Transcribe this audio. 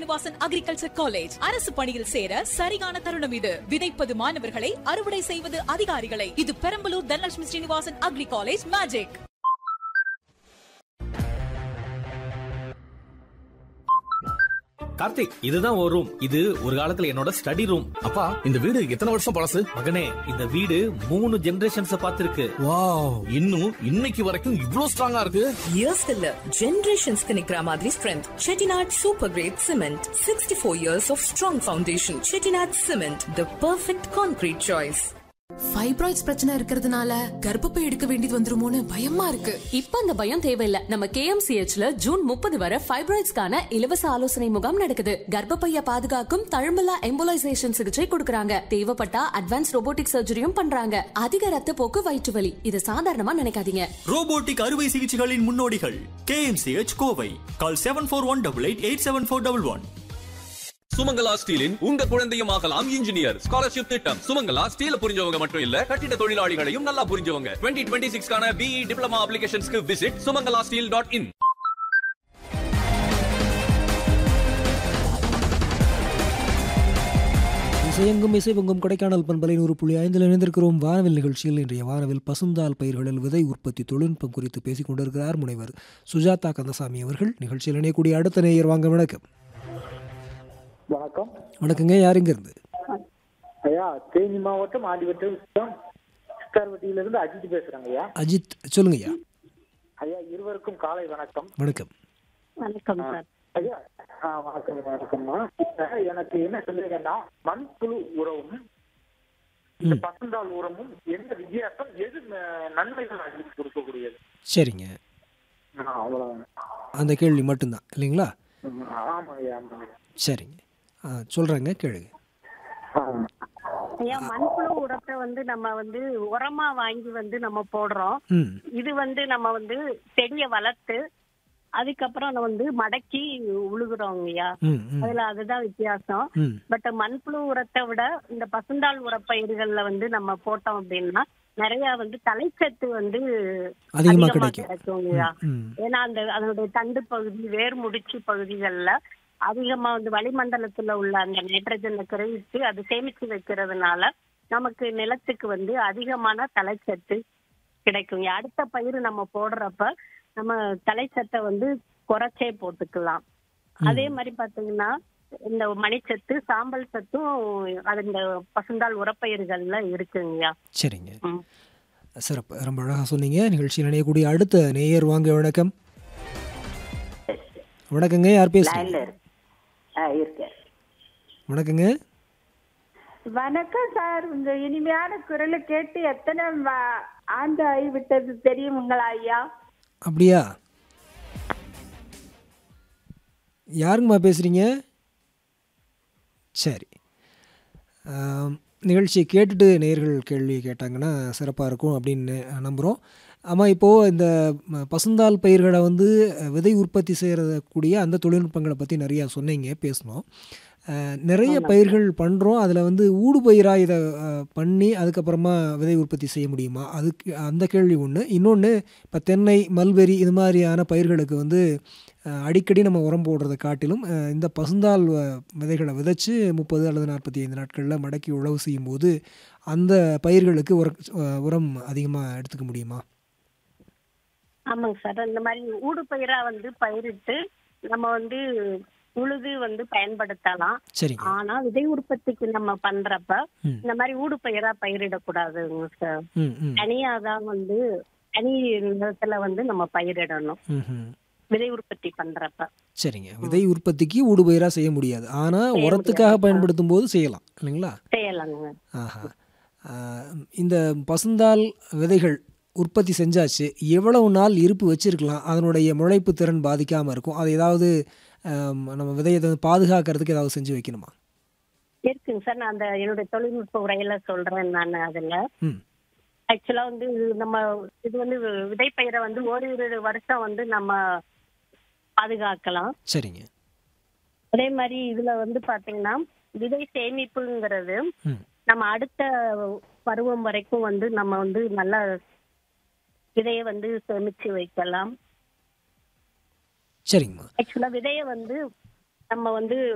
Srinivasan agriculture college அரசு பணியில் சேர சரியான தருணம் இது விதைப்பது மாணவர்களை அறுவடை செய்வது அதிகாரிகளை இது Perambalur Dhanalakshmi Srinivasan agri college magic Karthik இதுதான் ஒரு ரூம் இது ஒரு காலத்துல என்னோட ஸ்டடி ரூம் அப்பா இந்த வீடு எத்தனை வருஷம் பழசு மகனே இந்த வீடு மூணு ஜெனரேஷன்ஸ் பார்த்திருக்கு வாவ் இன்னும் இன்னைக்கு வரைக்கும் இவ்ளோ ஸ்ட்ராங்கா இருக்கு இயர்ஸ்க்கு இல்ல ஜெனரேஷன்ஸ்க்கு நிக்கிற மாதிரி strength Chettinad super great cement sixty four years of strong foundation Chettinad cement the perfect concrete choice fibroids பிரச்சனை இருக்கிறதுனால கர்ப்பப்பை எடுக்க வேண்டியது வந்துருமோன்னு பயமா இருக்கு இப்ப அந்த பயம் தேவையில்ல நம்ம கேஎம்சிஹெச்ல ஜூன் முப்பது வரை ஃபைப்ராய்ட்ஸ்க்கான இலவச ஆலோசனை முகாம் நடக்குது கர்ப்பப்பைய பாதுகாக்கும் தழும்பலா எம்போலைசேஷன் சிகிச்சை கொடுக்கறாங்க தேவைப்பட்டா அட்வான்ஸ் ரோபோட்டிக் சர்ஜரியும் பண்றாங்க அதிக ரத்த போக்கு வயிற்று வலி இது சாதாரணமா நினைக்காதீங்க ரோபோட்டிக் அறுவை சிகிச்சைகளின் முன்னோடிகள் KMCH Kovai call seven four one double eight eight seven four double one Sumangala ஸ்டீலின் உங்க குழந்தையும் ஆகலாம் இன்ஜினியர் ஸ்காலர்ஷிப் திட்டம் சுமங்கலா ஸ்டீல புரிஞ்சவங்க மட்டும் இல்ல கட்டிட தொழிலாளிகளையும் நல்லா புரிஞ்சவங்க டுவெண்ட்டி டுவெண்ட்டி சிக்ஸ்க்கான பிஇ டிப்ளமா அப்ளிகேஷன்ஸ்க்கு visit Sumangala steel dot in இசையெங்கும் இசைவெங்கும் கொடைக்கானல் பண்பலை நூறு புள்ளி ஐந்தில் இணைந்திருக்கிறோம் வானவில் நிகழ்ச்சியில் இன்றைய வானவில் பசுந்தால் பயிர்களில் விதை உற்பத்தி தொழில்நுட்பம் குறித்து பேசிக் கொண்டிருக்கிறார் முனைவர் சுஜாதா கந்தசாமி அவர்கள் நிகழ்ச்சியில் இணையக்கூடிய அடுத்த நேயர் வாங்க வணக்கம் வணக்கம் வணக்கங்க யார் இங்க இருந்து ஐயா தேனி மாவட்டம் ஆண்டிவட்டம் சித்தார்வட்டியிலிருந்து அஜித் பேசுறேங்க ஐயா அஜித் சொல்லுங்க ஐயா ஐயா இருவருக்கும் காலை வணக்கம் வணக்கம் வணக்கம் சார் ஐயா ஆ, வணக்கம் வணக்கம்மா இப்ப எனக்கு என்ன சொல்லுங்கன்னா மண்புழு உரமும் இந்த பசுந்தாள் உரமும் என்ன வித்தியாசம் எது ந- நன்மைகள் அதிகம் கொடுக்கக்கூடியது சரிங்க ஆ, அவ்வளவுதான் அந்த கேள்வி மட்டும்தான் இல்லைங்களா ம், ஆமா ஐயா ஆமா ஐயா. சரிங்க ஆ சொல்கிறேங்க கேளுங்க ஆ. ஐயா மண்புழு உரத்தை வந்து நம்ம வந்து உரமா வாங்கி வந்து நம்ம போடுறோம் ம் இது வந்து நம்ம வந்து செடியை வளர்த்து அதுக்கப்புறம் நம்ம வந்து மடக்கி உழுகுறோம் ஐயா ம் ம் அதுல அதுதான் வித்தியாசம் ம் பட் மண்புழு உரத்தை விட இந்த பசுந்தாள் உரப்பயிர்கள்ல வந்து நம்ம போட்டோம் அப்படின்னா நிறைய வந்து தலைச்சத்து வந்து அதிகமா அதிகமா கிடைக்கும். கிடைக்கும் ஐயா ம் ஏன்னா அந்த அதனுடைய தண்டு பகுதி வேர் முடிச்சு பகுதிகள்ல அதிகமா வந்து வளிமண்டலத்துல உள்ள அந்த நைட்ரஜனை கிரகிச்சு அது சேமிச்சு வைக்கிறதுனால நமக்கு நிலத்துக்கு வந்து அதிகமான தலைச்சத்து கிடைக்கும் அடுத்த பயிர் நம்ம போடுறப்ப நம்ம தலைச்சத்தை வந்து குறைச்சே போட்டுக்கலாம் அதே மாதிரி பாத்தீங்கன்னா இந்த மணிச்சத்து சாம்பல் சத்தும் அது இந்த பசுந்தாள் உரப்பயிர்கள்ல இருக்குங்கய்யா சரிங்க ம். சிறப்பு ரொம்ப அழகாக சொன்னீங்க நிகழ்ச்சியில் இணையக்கூடிய அடுத்த நேயர் வாங்க வணக்கம் வணக்கங்க யார் பேசுறீங்க வணக்கங்க வணக்கம் சார் உங்க இனிமையான குரலை கேட்டு எத்தனை வ- ஆண்டு ஆகிவிட்டது தெரியுங்களா ஐயா அப்படியா யாருங்கம்மா பேசுகிறீங்க சரி ஆம், நிகழ்ச்சியை கேட்டுட்டு நேயர்கள் கேள்வி கேட்டாங்கன்னா சிறப்பாக இருக்கும் அப்படின்னு நம்புகிறோம் ஆமாம் இப்போது இந்த ம, பசுந்தாள் பயிர்களை வந்து அஹ், விதை உற்பத்தி செய்கிறக்கூடிய அந்த தொழில்நுட்பங்களை பற்றி நிறையா சொன்னீங்க பேசணும் அஹ், நிறைய பயிர்கள் பண்ணுறோம் அதில் வந்து ஊடு பயிராக இதை அஹ், பண்ணி அதுக்கப்புறமா விதை உற்பத்தி செய்ய முடியுமா அதுக்கு அந்த கேள்வி ஒன்று இன்னொன்று இப்போ தென்னை மல்பெரி இது மாதிரியான பயிர்களுக்கு வந்து அஹ், அடிக்கடி நம்ம உரம் போடுறதை காட்டிலும் அஹ், இந்த பசுந்தாள் வ- விதைகளை விதைச்சு முப்பது அல்லது நாற்பத்தி ஐந்து நாட்களில் மடக்கி உழவு செய்யும்போது அந்த பயிர்களுக்கு உர அஹ், உரம் அதிகமாக எடுத்துக்க முடியுமா ஆமாங்க சார் இந்த மாதிரி ஊடு பயிரா வந்து பயிரிட்டு நம்ம வந்து உழுது வந்து பயன்படுத்தலாம் சரிங்க ஆனா விதை உற்பத்திக்கு நம்ம பண்றப்ப ம். இந்த மாதிரி ஊடு பயிரா பயிரிடக்கூடாதுங்க சார் ம் ம் தனியா தான் வந்து தனி நிலத்துல வந்து நம்ம பயிரிடணும் ம் ம் விதை உற்பத்தி பண்றப்ப சரிங்க விதை உற்பத்திக்கு ஊடுபயிராக செய்ய முடியாது ஆனால் செய்ய உரத்துக்காக முடியாது. பயன்படுத்தும் போது செய்யலாம் இல்லைங்களா செய்யலாங்க ஆஹா ஆஹ், இந்த பசுந்தாள் விதைகள் உற்பத்தி செஞ்சாச்சு எவ்வளவு நாள் இருப்பு வச்சிருக்கலாம் அதனுடைய முளைப்பு திறன் பாதிக்காமல் இருக்கும் அது ஏதாவது ஆம், நம்ம விதையை வந்து பாதுகாக்கிறதுக்கு ஏதாவது செஞ்சு வைக்கணுமா இருக்குங்க சார் நான் அந்த என்னுடைய தொழில்நுட்ப உரையில சொல்றேன் நான் அதுல ம் ஆக்சுவலா வந்து இது நம்ம இது வந்து விதைப்பயிரை வந்து ஓரிரு வருஷம் வந்து நம்ம பாதுகாக்கலாம் சரிங்க அதே மாதிரி இதுல வந்து பாத்தீங்கன்னா விதை சேமிப்புங்கிறது ம் நம்ம அடுத்த பருவம் வரைக்கும் வந்து நம்ம வந்து நல்ல விதையை வந்து சேமிச்சு வைக்கலாம் சரிங்கம்மா ஆக்சுவலா விதையை வந்து நம்ம வந்து